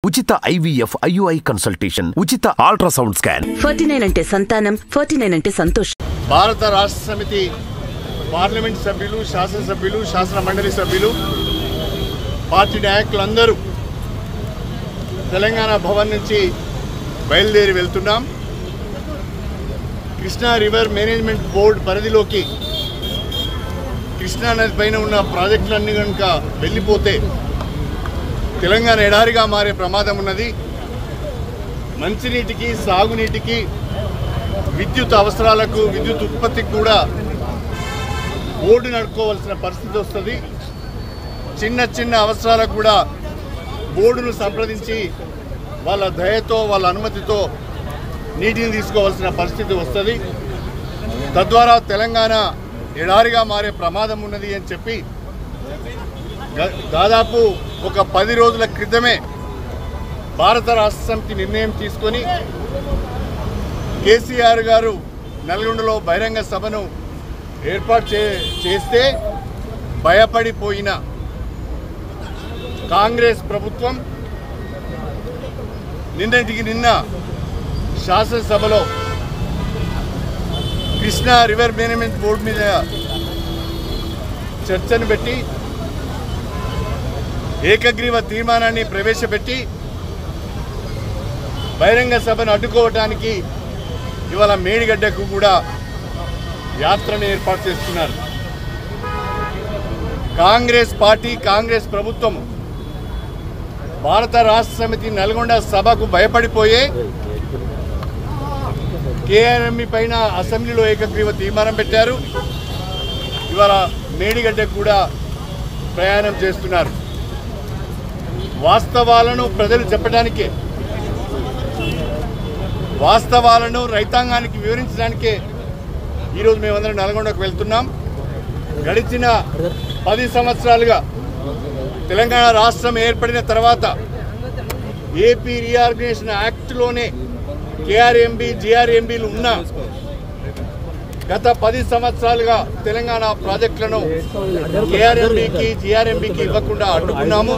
ఉచిత IVF IUI consultation ఉచిత ultrasound scan forty nine అంటే సంతానం ఫార్టీ నైన్ అంటే సంతోషం భారత రాష్ట్ర సమితి పార్లమెంట్ సభ్యులు శాసనసభ్యులు శాసన మండలి సభ్యులు పార్టీ నాయకులందరూ తెలంగాణ భవన్ నుంచి బయలుదేరి వెళ్తున్నాం కృష్ణా రివర్ మేనేజ్మెంట్ బోర్డు పరిధిలోకి కృష్ణా నది పైన ఉన్న ప్రాజెక్టులన్నీ కనుక వెళ్ళిపోతే తెలంగాణ ఎడారిగా మారే ప్రమాదం ఉన్నది మంచినీటికి సాగునీటికి విద్యుత్ అవసరాలకు విద్యుత్ ఉత్పత్తికి కూడా బోర్డు నడుపుకోవాల్సిన పరిస్థితి వస్తుంది చిన్న చిన్న అవసరాలకు కూడా బోర్డును సంప్రదించి వాళ్ళ దయతో వాళ్ళ అనుమతితో నీటిని తీసుకోవాల్సిన పరిస్థితి వస్తుంది తద్వారా తెలంగాణ ఎడారిగా మారే ప్రమాదం ఉన్నది అని చెప్పి దా- దాదాపు ఒక పది రోజుల క్రితమే భారత రాష్ట్ర సమితి నిర్ణయం తీసుకొని కేసీఆర్ గారు నల్గొండలో బహిరంగ సభను ఏర్పాటు చే చేస్తే భయపడిపోయిన కాంగ్రెస్ ప్రభుత్వం నిన్నటికి నిన్న శాసనసభలో కృష్ణా రివర్ మేనేజ్మెంట్ బోర్డు మీద చర్చను పెట్టి ఏకగ్రీవ తీర్మానాన్ని ప్రవేశపెట్టి బహిరంగ సభను అడ్డుకోవటానికి ఇవాళ మేడిగడ్డకు కూడా యాత్రను ఏర్పాటు చేస్తున్నారు కాంగ్రెస్ పార్టీ కాంగ్రెస్ ప్రభుత్వం భారత రాష్ట్ర సమితి నల్గొండ సభకు భయపడిపోయే కేఆర్ఎంఈ పైన అసెంబ్లీలో ఏకగ్రీవ తీర్మానం పెట్టారు ఇవాళ మేడిగడ్డకు కూడా ప్రయాణం చేస్తున్నారు వాస్తవాలను ప్రజలు చెప్పడానికే వాస్తవాలను రైతాంగానికి వివరించడానికే ఈరోజు మేమందరం నల్గొండకు వెళ్తున్నాం గడిచిన పది సంవత్సరాలుగా తెలంగాణ రాష్ట్రం ఏర్పడిన తర్వాత ఏపీ రీఆర్గనైజేషన్ యాక్ట్లోనే కేఆర్ఎంబి జిఆర్ఎంబీలు ఉన్నా గత పది సంవత్సరాలుగా తెలంగాణ ప్రాజెక్టులను కేఆర్ఎంబికి జిఆర్ఎంబికి ఇవ్వకుండా అడ్డుకున్నాము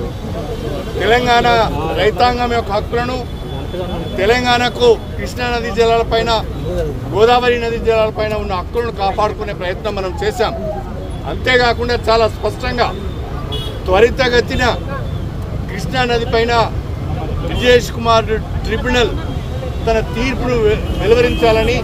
తెలంగాణ రైతాంగం యొక్క హక్కులను తెలంగాణకు కృష్ణా నదీ జలాలపైన గోదావరి నదీ జలాలపైన ఉన్న హక్కులను కాపాడుకునే ప్రయత్నం మనం చేశాం అంతేకాకుండా చాలా స్పష్టంగా త్వరితగతిన కృష్ణా నది పైన విజయేష్ కుమార్ ట్రిబ్యునల్ తన తీర్పును వె- వెలువరించాలని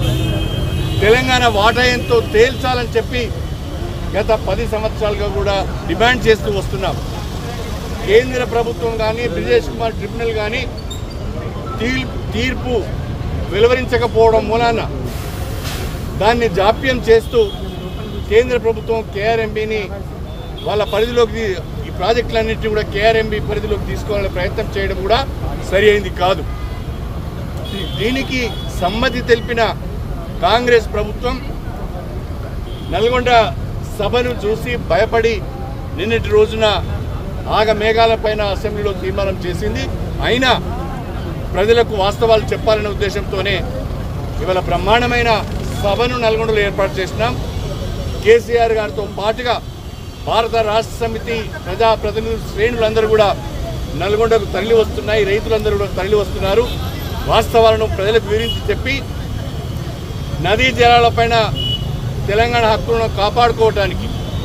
తెలంగాణ వాటా ఎంతో తేల్చాలని చెప్పి గత పది సంవత్సరాలుగా కూడా డిమాండ్ చేస్తూ వస్తున్నాం కేంద్ర ప్రభుత్వం కానీ బ్రిజేష్ కుమార్ ట్రిబ్యునల్ కానీ తీర్ తీర్పు వెలువరించకపోవడం మూలాన దాన్ని జాప్యం చేస్తూ కేంద్ర ప్రభుత్వం కేఆర్ఎంబిని వాళ్ళ పరిధిలోకి ఈ ప్రాజెక్టులన్నింటినీ కూడా కేఆర్ఎంబి పరిధిలోకి తీసుకోవాలనే ప్రయత్నం చేయడం కూడా సరి అయింది కాదు దీ- దీనికి సమ్మతి తెలిపిన కాంగ్రెస్ ప్రభుత్వం నల్గొండ సభను చూసి భయపడి నిన్నటి రోజున ఆగ మేఘాలపైన అసెంబ్లీలో తీర్మానం చేసింది అయినా ప్రజలకు వాస్తవాలు చెప్పాలనే ఉద్దేశంతోనే ఇవాళ బ్రహ్మాండమైన సభను నల్గొండలో ఏర్పాటు చేసినాం కేసీఆర్ గారితో పాటుగా భారత రాష్ట్ర సమితి ప్రజాప్రతినిధులు శ్రేణులందరూ కూడా నల్గొండకు తరలి వస్తున్నాయి రైతులందరూ కూడా తరలి వస్తున్నారు వాస్తవాలను ప్రజలకు వివరించి చెప్పి నదీ జలాలపైన తెలంగాణ హక్కులను కాపాడుకోవటానికి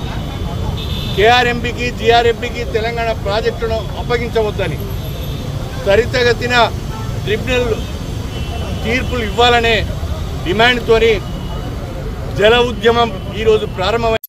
కేఆర్ఎంపీకి జిఆర్ఎంపీకి తెలంగాణ ప్రాజెక్టులను అప్పగించవద్దని త్వరితగతిన ట్రిబ్యునల్ తీర్పులు ఇవ్వాలనే డిమాండ్తోని జల ఉద్యమం ఈరోజు ప్రారంభమై